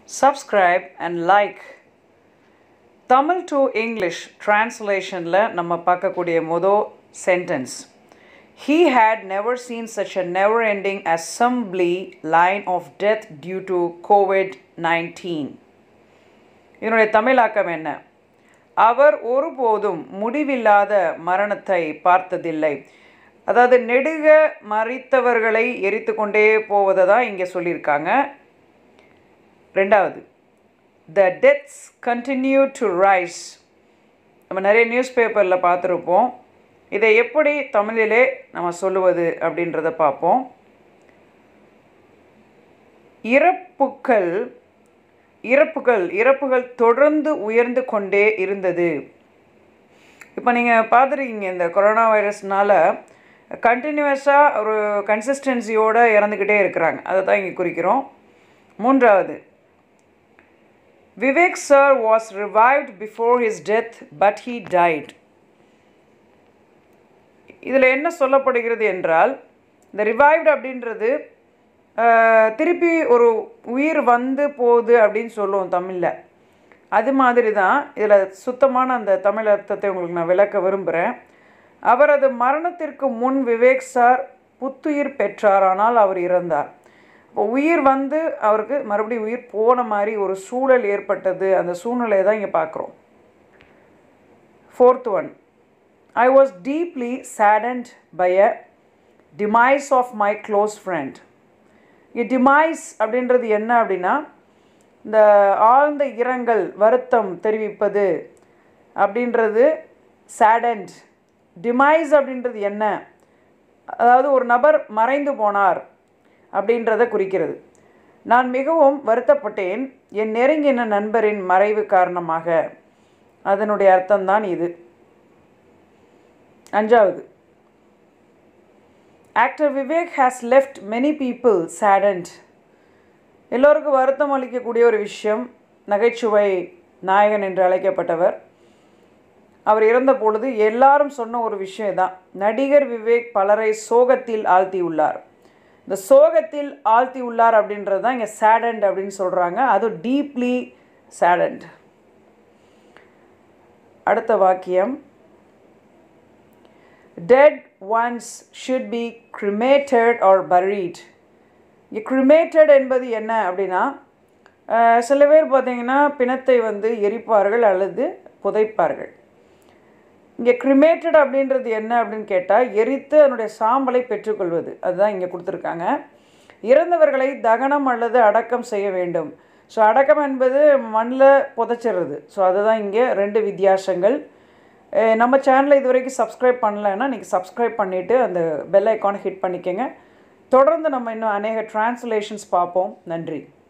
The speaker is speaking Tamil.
subscribe and like Tamil to English டிரான்ஸ்லேஷனில் நம்ம பார்க்கக்கூடிய மொதல் sentence he had never seen such a never ending assembly line of death due to COVID nineteen இதனுடைய தமிழாக்கம் என்ன அவர் ஒருபோதும் முடிவில்லாத மரணத்தை பார்த்ததில்லை அதாவது நெடுக மறித்தவர்களை எரித்து கொண்டே போவதை தான் இங்கே சொல்லியிருக்காங்க ரெண்டாவது the deaths continue to rise நம்ம நிறைய நியூஸ் பேப்பரில் பார்த்துருப்போம் இதை எப்படி தமிழிலே நம்ம சொல்லுவது அப்படின்றத பார்ப்போம் இறப்புக்கள் இறப்புகள் இறப்புகள் தொடர்ந்து உயர்ந்து கொண்டே இருந்தது இப்போ நீங்கள் பார்த்துருக்கீங்க இந்த கொரோனா வைரஸ்னால் கண்டினியூவஸாக ஒரு கன்சிஸ்டன்சியோடு இறந்துக்கிட்டே இருக்கிறாங்க அதை தான் இங்கே குறிக்கிறோம் மூன்றாவது Vivek sir was revived before his death but he died இதில் என்ன சொல்லப்படுகிறது என்றால் இந்த ரிவைவ்டு அப்படின்றது திருப்பி ஒரு உயிர் வந்து போகுது அப்படின்னு சொல்லுவோம் தமிழில் அது மாதிரி தான் இதில் சுத்தமான அந்த தமிழ் அர்த்தத்தை உங்களுக்கு நான் விளக்க விரும்புகிறேன் அவரது மரணத்திற்கு முன் விவேக் சார் புத்துயிர் பெற்றார் ஆனால் அவர் இறந்தார் இப்போ உயிர் வந்து அவருக்கு மறுபடியும் உயிர் போன மாதிரி ஒரு சூழல் ஏற்பட்டது அந்த சூழ்நிலையை தான் இங்கே பார்க்குறோம் fourth one I was deeply saddened by a demise of my close friend இங்கே டிமைஸ் அப்படின்றது என்ன அப்படின்னா இந்த ஆழ்ந்த இரங்கல் வருத்தம் தெரிவிப்பது அப்படின்றது சேடண்ட் டிமைஸ் அப்படின்றது என்ன அதாவது ஒரு நபர் மறைந்து போனார் அப்படின்றத குறிக்கிறது நான் மிகவும் வருத்தப்பட்டேன் என் நெருங்கின நண்பரின் மறைவு காரணமாக அதனுடைய அர்த்தம்தான் இது அஞ்சாவது actor Vivek has left many people saddened எல்லோருக்கும் வருத்தம் அளிக்கக்கூடிய ஒரு விஷயம் நகைச்சுவை நாயகன் என்று அழைக்கப்பட்டவர் அவர் இறந்த பொழுது எல்லாரும் சொன்ன ஒரு விஷயம் தான் நடிகர் விவேக் பலரை சோகத்தில் ஆழ்த்தியுள்ளார் இந்த சோகத்தில் ஆழ்த்தி உள்ளார் அப்படின்றது தான் இங்கே சேடண்ட் அப்படின்னு சொல்கிறாங்க அதுவும் டீப்லி சேடண்ட் அடுத்த வாக்கியம் dead ones should be cremated or buried இங்கே கிரிமேட்டட் என்பது என்ன அப்படின்னா சில பேர் பார்த்திங்கன்னா பிணத்தை வந்து எரிப்பார்கள் அல்லது புதைப்பார்கள் இங்கே கிரிமேட்டட் அப்படின்றது என்ன அப்படின்னு கேட்டால் எரித்து அதனுடைய சாம்பலை பெற்றுக்கொள்வது அதுதான் இங்கே கொடுத்துருக்காங்க இறந்தவர்களை தகனம் அல்லது அடக்கம் செய்ய வேண்டும் ஸோ அடக்கம் என்பது மண்ணில் புதைச்சிடுறது ஸோ அதுதான் இங்கே ரெண்டு வித்தியாசங்கள் நம்ம சேனலை இது வரைக்கும் சப்ஸ்கிரைப் பண்ணலைன்னா நீங்கள் சப்ஸ்கிரைப் பண்ணிவிட்டு அந்த பெல் ஐக்கானை ஹிட் பண்ணிக்கோங்க தொடர்ந்து நம்ம இன்னும் அநேக டிரான்ஸ்லேஷன்ஸ் பார்ப்போம் நன்றி